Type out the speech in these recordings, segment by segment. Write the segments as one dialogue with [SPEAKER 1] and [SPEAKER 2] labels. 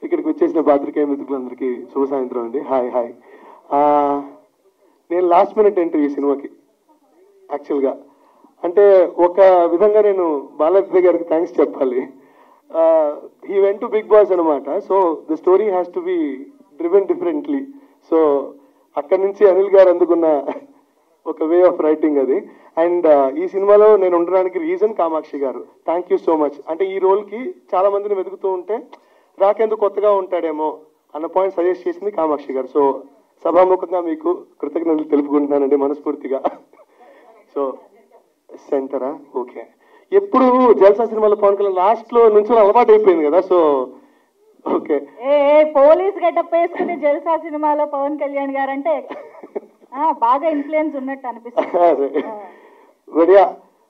[SPEAKER 1] ఇక్కడికి వచ్చేసిన పాత్రికేయ మిత్రులందరికీ శుభ సాయంత్రం అండి హాయ్ హాయ్ ఆ, నేను లాస్ట్ మినిట్ ఎంట్రీ ఈ సినిమాకి యాక్చువల్గా అంటే ఒక విధంగా నేను బాలాజీ గారికి థ్యాంక్స్ చెప్పాలి he went to Bigg Boss అనమాట so the story has to be driven differently so అక్కడి నుంచి అనిల్ గారు అందుకున్న ఒక వే ఆఫ్ రైటింగ్ అది అండ్ ఈ సినిమాలో నేను ఉండడానికి రీజన్ కామాక్షి గారు థ్యాంక్ యూ సో మచ్ అంటే ఈ రోల్కి చాలా మందిని వెతుకుతూ ఉంటే రాకెందుకు కొత్తగా ఉంటాడేమో అన్న పాయింట్ సజెస్ట్ చేసింది కామాక్షి గారు సో సభాముఖంగా మీకు కృతజ్ఞతలు తెలుపుకుంటున్నానండి మనస్ఫూర్తిగా సో సెంటరా ఓకే ఎప్పుడు జల్సా సినిమాలో పవన్ కళ్యాణ్ లాస్ట్ లో నుంచి అలవాటు అయిపోయింది కదా సో ఓకే
[SPEAKER 2] ఏ ఏ, పోలీస్ గెటప్ వేసుకుని జల్సా సినిమాలో పవన్ కళ్యాణ్ గారు అంటే ఆ, బాగా ఇన్ఫ్లుయెన్స్ ఉన్నట్టు అనిపిస్తుంది
[SPEAKER 1] బడియా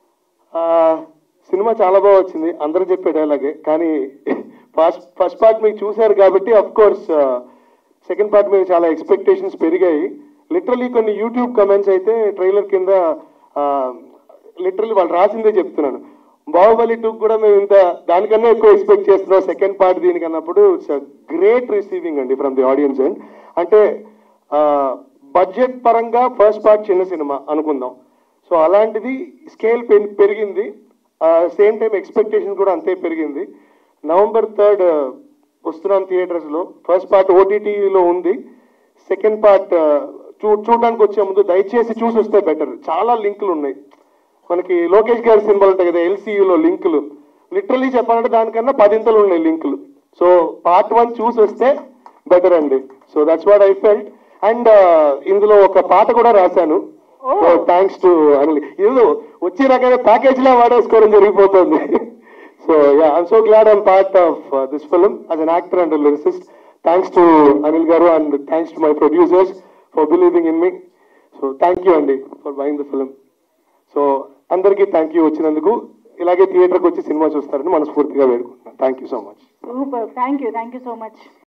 [SPEAKER 1] సినిమా చాలా బాగా వచ్చింది అందరూ చెప్పే డైలాగే కానీ ఫస్ట్ ఫస్ట్ పార్ట్ మీకు చూశారు కాబట్టి అఫ్ కోర్స్ సెకండ్ పార్ట్ మీద చాలా ఎక్స్పెక్టేషన్స్ పెరిగాయి లిటరలీ కొన్ని యూట్యూబ్ కమెంట్స్ అయితే ట్రైలర్ కింద లిటరలీ వాళ్ళు రాసిందే చెప్తున్నాను బాహుబలి టూ కూడా మేము ఇంత దానికన్నా ఎక్కువ ఎక్స్పెక్ట్ చేస్తున్నాం సెకండ్ పార్ట్ దీనికి అన్నప్పుడు ఇట్స్ గ్రేట్ రిసీవింగ్ అండి ఫ్రమ్ ది ఆడియన్స్ అండ్ అంటే బడ్జెట్ పరంగా ఫస్ట్ పార్ట్ చిన్న సినిమా అనుకుందాం సో అలాంటిది స్కేల్ పెరిగింది సేమ్ టైం ఎక్స్పెక్టేషన్ కూడా అంతే పెరిగింది నవంబర్ థర్డ్ వస్తున్నాం థియేటర్స్ లో ఫస్ట్ పార్ట్ ఓటీటీలో ఉంది సెకండ్ పార్ట్ చూ చూడడానికి వచ్చే ముందు దయచేసి చూసి వస్తే బెటర్ చాలా లింకులు ఉన్నాయి మనకి లోకేష్ గారి సినిమాలు ఉంటాయి కదా ఎల్సీయూలో లింకులు లిటరలీ చెప్పాలంటే దానికన్నా పదింతలు ఉన్నాయి లింకులు సో పార్ట్ వన్ చూసి వస్తే బెటర్ అండి so that's what I felt and ఇందులో ఒక పాట కూడా రాశాను సో థ్యాంక్స్ టు అనిల్ ఏదో వచ్చే రకమైన ప్యాకేజ్ లా వాడేసుకోవడం జరిగిపోతుంది so yeah I'm so glad I'm part of this film as an actor and lyricist thanks to Anil గారు and thanks to my producers for believing in me so thank you అండి for buying the film so అందరికీ thank you వచ్చినందుకు ఇలాగే థియేటర్కి వచ్చి సినిమా చూస్తారని మనస్ఫూర్తిగా వేడుకుంటున్నాను thank you so much
[SPEAKER 2] super thank you thank you so much